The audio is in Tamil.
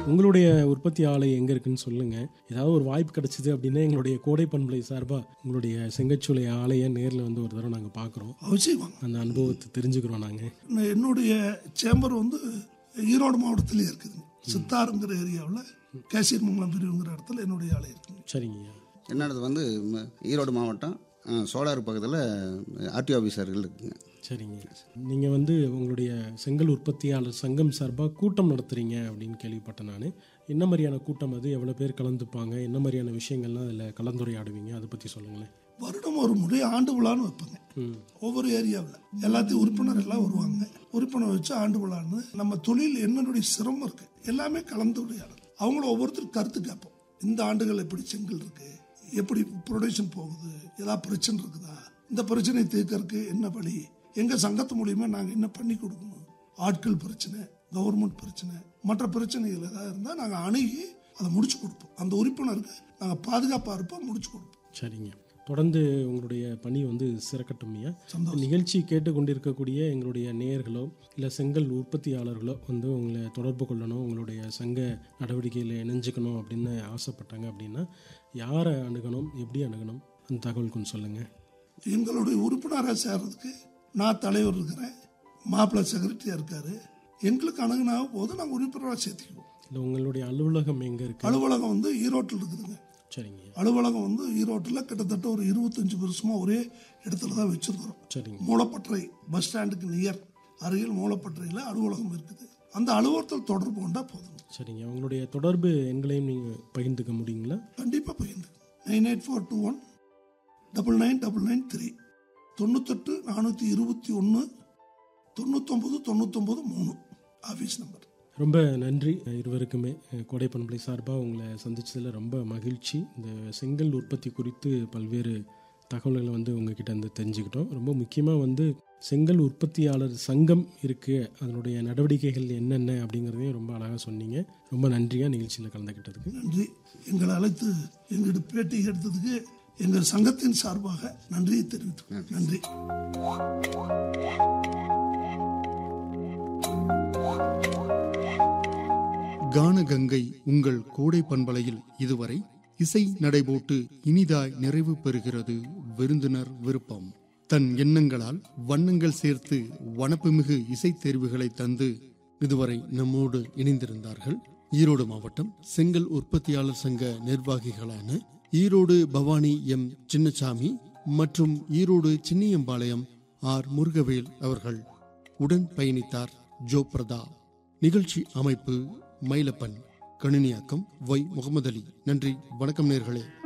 உங்களுடைய உற்பத்தி ஆலை எங்கே இருக்குன்னு சொல்லுங்கள் ஏதாவது ஒரு வாய்ப்பு கிடைச்சிது அப்படின்னா எங்களுடைய கோடை பண்பலை சார்பாக உங்களுடைய செங்கச்சூளை ஆலையை நேரில் வந்து ஒரு தடவை நாங்கள் பார்க்குறோம் அவசியம் வாங்க அந்த அனுபவத்தை தெரிஞ்சுக்கிறோம் நாங்கள் நான் என்னுடைய சேம்பர் வந்து ஈரோடு மாவட்டத்திலே இருக்குதுங்க சித்தாருங்கிற ஏரியாவில் கேசியர் மங்கலம் பிரிவுங்கிற இடத்துல என்னுடைய ஆலை இருக்குங்க சரிங்கய்யா என்னோடது வந்து ம- ஈரோடு மாவட்டம் அஹ், சோலார் பக்கத்தில் ஆர்டிஓ ஆஃபீஸர்கள் இருக்குங்க சரிங்க நீங்கள் வந்து உங்களுடைய செங்கல் உற்பத்தியாளர் சங்கம் சார்பாக கூட்டம் நடத்துகிறீங்க அப்படின்னு கேள்விப்பட்டேன் நான் என்ன மாதிரியான கூட்டம் அது எவ்வளோ பேர் கலந்துப்பாங்க என்ன மாதிரியான விஷயங்கள்லாம் அதில் கலந்துரையாடுவீங்க அதை பற்றி சொல்லுங்களேன் வருடம் ஒரு முறை ஆண்டு விழான்னு வைப்பாங்க ம் ஒவ்வொரு ஏரியாவில் எல்லாத்தையும் உறுப்பினர் எல்லாம் வருவாங்க உறுப்பினர் வச்சு ஆண்டு விழான்னு நம்ம தொழில் என்னுடைய சிரமம் இருக்கு எல்லாமே கலந்து உரையாடல் அவங்கள ஒவ்வொருத்தர் கருத்து கேட்போம் இந்த ஆண்டுகள் எப்படி செங்கல் இருக்கு எப்படி ப்ரொடக்ஷன் போகுது ஏதாவது பிரச்சனை இருக்குதா இந்த பிரச்சனையை தீர்க்கறதுக்கு என்ன வழி எங்க சங்கத்து மூலியமா நாங்க என்ன பண்ணி கொடுக்கணும் ஆட்கள் பிரச்சனை கவர்மெண்ட் பிரச்சனை மற்ற பிரச்சனைகள் ஏதாவது இருந்தால் நாங்கள் அணுகி அதை முடிச்சு கொடுப்போம் அந்த உறுப்பினருக்கு நாங்கள் பாதுகாப்பாக இருப்போம் முடிச்சு கொடுப்போம் சரிங்க தொடர்ந்து உங்களுடைய பணி வந்து சிறக்கட்டும் ஐயா சந்தோஷம். நிகழ்ச்சி கேட்டுக்கொண்டிருக்கக்கூடிய எங்களுடைய நேயர்களோ இல்லை செங்கல் உற்பத்தியாளர்களோ வந்து உங்களை தொடர்பு கொள்ளணும் உங்களுடைய சங்க நடவடிக்கையில் இணைஞ்சுக்கணும் அப்படின்னு ஆசைப்பட்டாங்க அப்படின்னா யாரை அணுகணும் எப்படி அணுகணும் அந்த தகவல் கொஞ்சம் சொல்லுங்கள் எங்களுடைய உறுப்பினராக சேர்றதுக்கு நான் தலைவர் இருக்கிறேன் மாப்பிள்ளை செக்ரட்டரியா இருக்காரு எங்களுக்கு அணுகுனா போது நாங்கள் உறுப்பினராக சேர்த்துக்குவோம் இல்லை உங்களுடைய அலுவலகம் எங்கே இருக்கு அலுவலகம் வந்து ஈரோட்டில் இருக்குதுங்க சரிங்க அலுவலகம் வந்து ஈரோட்டில் கிட்டத்தட்ட ஒரு இருபத்தஞ்சு வருஷமா ஒரே இடத்துல தான் வச்சிருக்கிறோம் சரிங்க மூலப்பற்றை பஸ் ஸ்டாண்டுக்கு நியர் அருகில் மூலப்பற்றையில் அலுவலகம் இருக்குது அந்த அலுவலகத்தில் தொடர்பு கொண்டா போதும் சரிங்க உங்களுடைய தொடர்பு எண்களையும் நீங்கள் பகிர்ந்துக்க முடியுங்களா கண்டிப்பாக பகிர்ந்து nine eight four two one double nine double nine three தொண்ணூத்தெட்டு நானூற்றி இருபத்தி ஒன்று தொண்ணூத்தொம்பது தொண்ணூத்தொம்பது மூணு ஆஃபீஸ் நம்பர் ரொம்ப நன்றி இருவருக்குமே கோடை பண்பலை சார்பாக உங்களை சந்திச்சதில் ரொம்ப மகிழ்ச்சி இந்த செங்கல் உற்பத்தி குறித்து பல்வேறு தகவல்களை வந்து உங்ககிட்ட இருந்து தெரிஞ்சுக்கிட்டோம் ரொம்ப முக்கியமாக வந்து செங்கல் உற்பத்தியாளர் சங்கம் இருக்குது அதனுடைய நடவடிக்கைகள் என்னென்ன அப்படிங்கிறதையும் ரொம்ப அழகாக சொன்னீங்க ரொம்ப நன்றியாக நிகழ்ச்சியில் கலந்துக்கிட்டதுக்கு நன்றி எங்களை அழைத்து எங்கிட்ட பேட்டி எடுத்ததுக்கு எங்கள் சங்கத்தின் சார்பாக நன்றியை தெரிவித்துக் நன்றி கானகங்கை உங்கள் கோடை பண்பலையில் இதுவரை இசை நடைபோட்டு இனிதாய் நிறைவு பெறுகிறது விருந்தினர் விருப்பம் தன் எண்ணங்களால் வண்ணங்கள் சேர்த்து வனப்புமிகு இசைத் தேர்வுகளை தந்து இதுவரை நம்மோடு இணைந்திருந்தார்கள் ஈரோடு மாவட்டம் செங்கல் உற்பத்தியாளர் சங்க நிர்வாகிகளான ஈரோடு பவானி எம் சின்னசாமி மற்றும் ஈரோடு சின்னியம்பாளையம் ஆர் முருகவேல் அவர்கள் உடன் பயணித்தார் ஜோப்ரதா நிகழ்ச்சி அமைப்பு மயிலப்பன் கணினியாக்கம் வை முகமது அலி நன்றி வணக்கம் நேர்களே